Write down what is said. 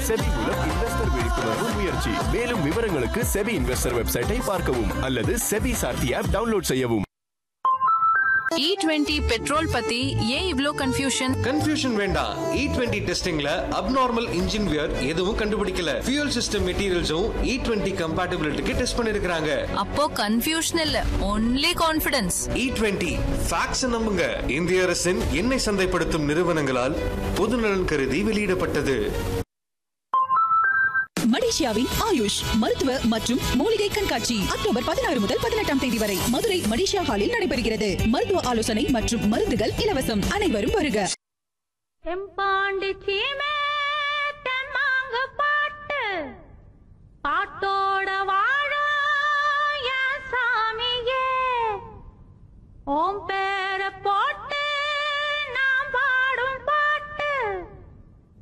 SEBI மூலம் investor விழிப்புணர்வு முயற்சி மேலும் விவரங்களுக்கு செபி இன்வெஸ்டர் வெப்சைட்டை பார்க்கவும் அல்லது செபி சார்த்தி ஆப் டவுன்லோட் செய்யவும் இ டுவெண்ட்டி பெட்ரோல் பத்தி ஏன் இவ்ளோ கன்ஃபியூஷன் கன்ஃபியூஷன் வேண்டாம் இ டுவெண்ட்டி டெஸ்டிங்ல அப்நார்மல் இன்ஜின் வியர் எதுவும் கண்டுபிடிக்கல ஃபியூல் சிஸ்டம் மெட்டீரியல்ஸும் இ டுவெண்ட்டி கம்பேட்டபிலிட்டிக்கு டெஸ்ட் பண்ணிருக்காங்க அப்போ கன்ஃபியூஷன் இல்ல only confidence E twenty facts நம்புங்க இந்திய அரசின் எண்ணெய் சந்தைப்படுத்தும் நிறுவனங்களால் பொதுநலன் கருதி வெளியிடப்பட்டது மலேசியாவின் ஆயுஷ் மருத்துவ மற்றும் மூலிகை கண்காட்சி அக்டோபர் பதினாறு முதல் பதினெட்டாம் தேதி வரை மதுரை மலேசியா ஹாலில் நடைபெறுகிறது மருத்துவ ஆலோசனை மற்றும் மருந்துகள் இலவசம் அனைவரும் வருக எம்பாண்டி சீமை